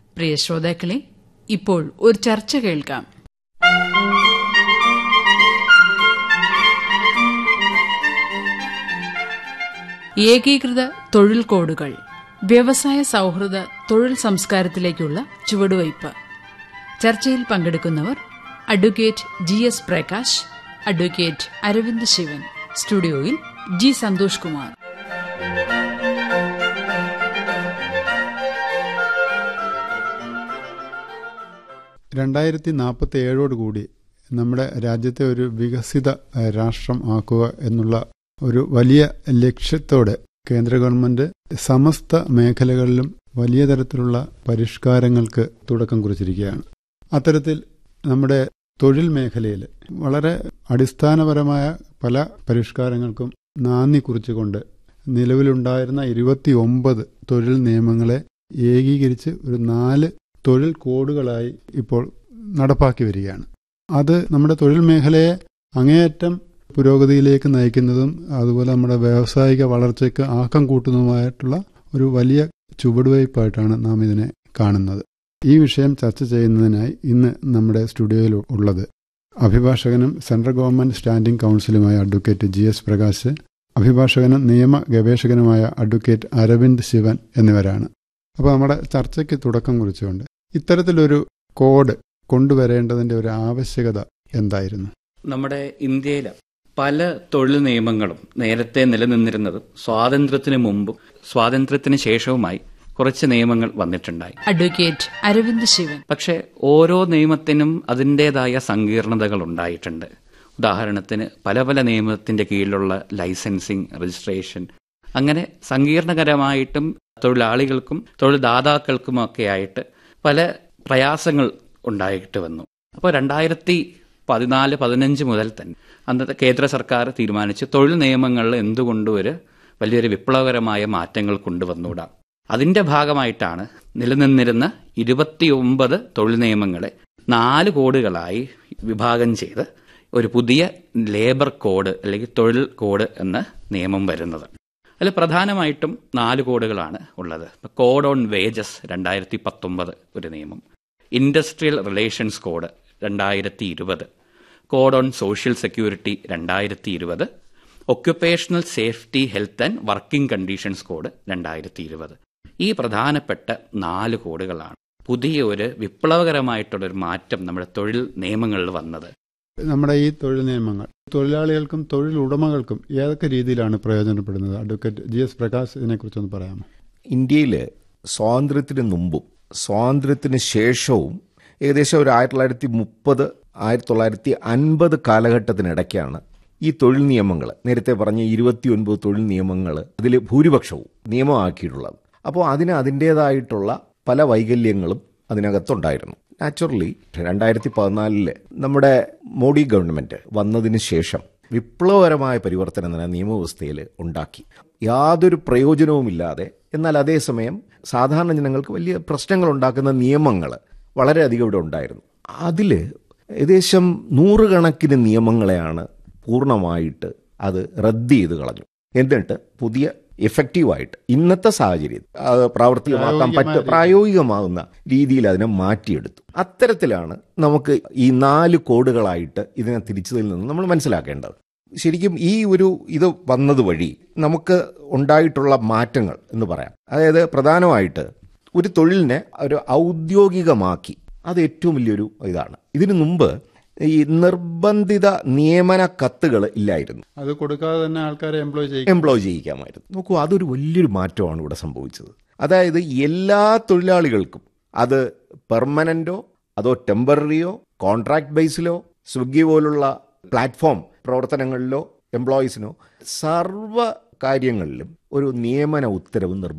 പ്രിയ ശ്രോതാക്കളെ ഇപ്പോൾ ഒരു ചർച്ച കേൾക്കാം ഏകീകൃത തൊഴിൽ കോഡുകൾ വ്യവസായ സൗഹൃദ തൊഴിൽ സംസ്കാരത്തിലേക്കുള്ള ചുവടുവയ്പ് ചർച്ചയിൽ പങ്കെടുക്കുന്നവർ advocate G S Prakash advocate Aravind Sivan സ്റ്റുഡിയോയിൽ ജി സന്തോഷ് കുമാർ രണ്ടായിരത്തി നാൽപ്പത്തി ഏഴോടുകൂടി നമ്മുടെ രാജ്യത്തെ ഒരു വികസിത ഏഹ്, രാഷ്ട്രം ആക്കുക എന്നുള്ള ഒരു വലിയ ലക്ഷ്യത്തോടെ കേന്ദ്ര ഗവൺമെന്റ് സമസ്ത മേഖലകളിലും വലിയ തരത്തിലുള്ള പരിഷ്കാരങ്ങൾക്ക് തുടക്കം കുറിച്ചിരിക്കുകയാണ് അത്തരത്തിൽ നമ്മുടെ തൊഴിൽ മേഖലയിൽ വളരെ അടിസ്ഥാനപരമായ പല പരിഷ്കാരങ്ങൾക്കും നാന്ദി കുറിച്ചുകൊണ്ട് നിലവിലുണ്ടായിരുന്ന ഇരുപത്തിയൊമ്പത് തൊഴിൽ നിയമങ്ങളെ ഏകീകരിച്ച് ഒരു നാല് തൊഴിൽ കോഡുകളായി ഇപ്പോൾ നടപ്പാക്കി വരികയാണ് അത് നമ്മുടെ തൊഴിൽ മേഖലയെ അങ്ങേയറ്റം പുരോഗതിയിലേക്ക് നയിക്കുന്നതും അതുപോലെ നമ്മുടെ വ്യാവസായിക വളർച്ചയ്ക്ക് ആക്കം കൂട്ടുന്നതുമായിട്ടുള്ള ഒരു വലിയ ചുവടുവയ്പായിട്ടാണ് നാം ഇതിനെ കാണുന്നത് ഈ വിഷയം ചർച്ച ചെയ്യുന്നതിനായി ഇന്ന് നമ്മുടെ സ്റ്റുഡിയോയിൽ ഉള്ളത് അഭിഭാഷകനും സെൻട്രൽ ഗവൺമെന്റ് സ്റ്റാൻഡിംഗ് കൗൺസിലുമായ അഡ്വക്കേറ്റ് ജി എസ് പ്രകാശ് അഭിഭാഷകനും നിയമ ഗവേഷകനുമായ അഡ്വക്കേറ്റ് അരവിന്ദ് ശിവൻ എന്നിവരാണ് അപ്പോൾ നമ്മുടെ ചർച്ചയ്ക്ക് തുടക്കം കുറിച്ചുകൊണ്ട് ഇത്തരത്തിലൊരു കോഡ് കൊണ്ടുവരേണ്ടതിന്റെ ഒരു ആവശ്യകത എന്തായിരുന്നു നമ്മുടെ ഇന്ത്യയിൽ പല തൊഴിൽ നിയമങ്ങളും നേരത്തെ നിലനിന്നിരുന്നത് സ്വാതന്ത്ര്യത്തിന് മുമ്പും സ്വാതന്ത്ര്യത്തിന് ശേഷവുമായി കുറച്ച് നിയമങ്ങൾ വന്നിട്ടുണ്ടായി അഡ്വക്കേറ്റ് അരവിന്ദ് ശിവൻ പക്ഷെ ഓരോ നിയമത്തിനും അതിൻ്റെതായ സങ്കീർണതകൾ ഉണ്ടായിട്ടുണ്ട് ഉദാഹരണത്തിന് പല പല നിയമത്തിന്റെ കീഴിലുള്ള ലൈസൻസിങ് രജിസ്ട്രേഷൻ അങ്ങനെ സങ്കീർണകരമായിട്ടും തൊഴിലാളികൾക്കും തൊഴിൽദാതാക്കൾക്കുമൊക്കെ ആയിട്ട് പല പ്രയാസങ്ങൾ ഉണ്ടായിട്ട് വന്നു അപ്പോൾ രണ്ടായിരത്തി പതിനാല് പതിനഞ്ച് മുതൽ തന്നെ അന്നത്തെ കേന്ദ്ര സർക്കാർ തീരുമാനിച്ചു തൊഴിൽ നിയമങ്ങളിൽ എന്തുകൊണ്ടും ഒരു വലിയൊരു വിപ്ലവകരമായ മാറ്റങ്ങൾ കൊണ്ടുവന്നുകൂടാ അതിന്റെ ഭാഗമായിട്ടാണ് നിലനിന്നിരുന്ന ഇരുപത്തിയൊമ്പത് തൊഴിൽ നിയമങ്ങളെ നാല് കോഡുകളായി വിഭാഗം ചെയ്ത് ഒരു പുതിയ ലേബർ കോഡ് അല്ലെങ്കിൽ തൊഴിൽ കോഡ് എന്ന നിയമം വരുന്നത് അതിൽ പ്രധാനമായിട്ടും നാല് കോഡുകളാണ് ഉള്ളത് കോഡ് ഓൺ വേജസ് രണ്ടായിരത്തി പത്തൊമ്പത് ഒരു നിയമം ഇൻഡസ്ട്രിയൽ റിലേഷൻസ് കോഡ് രണ്ടായിരത്തി ഇരുപത് കോഡ് ഓൺ സോഷ്യൽ സെക്യൂരിറ്റി രണ്ടായിരത്തി ഇരുപത് occupational safety health and working conditions code രണ്ടായിരത്തി ഇരുപത് ഈ പ്രധാനപ്പെട്ട നാല് കോഡുകളാണ് പുതിയ ഒരു വിപ്ലവകരമായിട്ടുള്ള ഒരു മാറ്റം നമ്മുടെ തൊഴിൽ നിയമങ്ങളിൽ വന്നത് നമ്മുടെ ഈ തൊഴിൽ നിയമങ്ങൾ തൊഴിലാളികൾക്കും തൊഴിൽ ഉടമകൾക്കും ഏതൊക്കെ രീതിയിലാണ് പ്രയോജനപ്പെടുന്നത് അഡ്വക്കേറ്റ് ജി എസ് പ്രകാശ് ഇതിനെക്കുറിച്ചൊന്ന് പറയാമോ ഇന്ത്യയിൽ സ്വാതന്ത്ര്യത്തിന് മുമ്പും സ്വാതന്ത്ര്യത്തിന് ശേഷവും ഏകദേശം ഒരു ആയിരത്തി തൊള്ളായിരത്തി മുപ്പത് ആയിരത്തി തൊള്ളായിരത്തി അൻപത് കാലഘട്ടത്തിനിടയ്ക്കാണ് ഈ തൊഴിൽ നിയമങ്ങൾ നേരത്തെ പറഞ്ഞ ഇരുപത്തിയൊൻപത് തൊഴിൽ നിയമങ്ങൾ അതിൽ ഭൂരിപക്ഷവും നിയമമാക്കിയിട്ടുള്ളത് അപ്പോൾ അതിന് അതിൻ്റേതായിട്ടുള്ള പല വൈകല്യങ്ങളും അതിനകത്തുണ്ടായിരുന്നു നാച്ചുറലി രണ്ടായിരത്തി പതിനാലില് നമ്മുടെ മോഡി ഗവൺമെന്റ് വന്നതിന് ശേഷം വിപ്ലവകരമായ പരിവർത്തനം തന്നെ നിയമവ്യവസ്ഥയിൽ ഉണ്ടാക്കി യാതൊരു പ്രയോജനവുമില്ലാതെ എന്നാൽ അതേസമയം സാധാരണ ജനങ്ങൾക്ക് വലിയ പ്രശ്നങ്ങൾ ഉണ്ടാക്കുന്ന നിയമങ്ങൾ വളരെയധികം ഇവിടെ ഉണ്ടായിരുന്നു അതിൽ ഏകദേശം നൂറുകണക്കിന് നിയമങ്ങളെയാണ് പൂർണ്ണമായിട്ട് അത് റദ്ദ് ചെയ്ത് കളഞ്ഞു എന്നിട്ട് പുതിയ എഫക്റ്റീവായിട്ട് ഇന്നത്തെ സാഹചര്യം അത് പ്രാവർത്തികമാക്കാൻ പറ്റും പ്രായോഗികമാകുന്ന രീതിയിൽ അതിനെ മാറ്റിയെടുത്തു അത്തരത്തിലാണ് നമുക്ക് ഈ നാല് കോഡുകളായിട്ട് ഇതിനെ തിരിച്ചതിൽ നിന്ന് നമ്മൾ മനസ്സിലാക്കേണ്ടത് ശരിക്കും ഈ ഒരു ഇത് വന്നത് വഴി നമുക്ക് ഉണ്ടായിട്ടുള്ള മാറ്റങ്ങൾ എന്ന് പറയാം അതായത് പ്രധാനമായിട്ട് ഒരു തൊഴിലിനെ ഒരു ഔദ്യോഗികമാക്കി അത് ഏറ്റവും വലിയൊരു ഇതാണ് ഇതിനു മുമ്പ് ഈ നിർബന്ധിത നിയമന കത്തുകൾ ഇല്ലായിരുന്നു അത് കൊടുക്കാതെ തന്നെ ആൾക്കാരെ എംപ്ലോയ് ചെയ്യും എംപ്ലോയ് ചെയ്യിക്കാമായിരുന്നു നോക്കൂ അതൊരു വലിയൊരു മാറ്റമാണ് ഇവിടെ സംഭവിച്ചത് അതായത് എല്ലാ തൊഴിലാളികൾക്കും അത് പെർമനന്റോ അതോ ടെമ്പററിയോ കോൺട്രാക്ട് ബേസിലോ സ്വിഗ്ഗി പോലുള്ള പ്ലാറ്റ്ഫോം പ്രവർത്തനങ്ങളിലോ എംപ്ലോയീസിനോ സർവ്വ കാര്യങ്ങളിലും ഒരു നിയമന ഉത്തരവ് നിർബന്ധം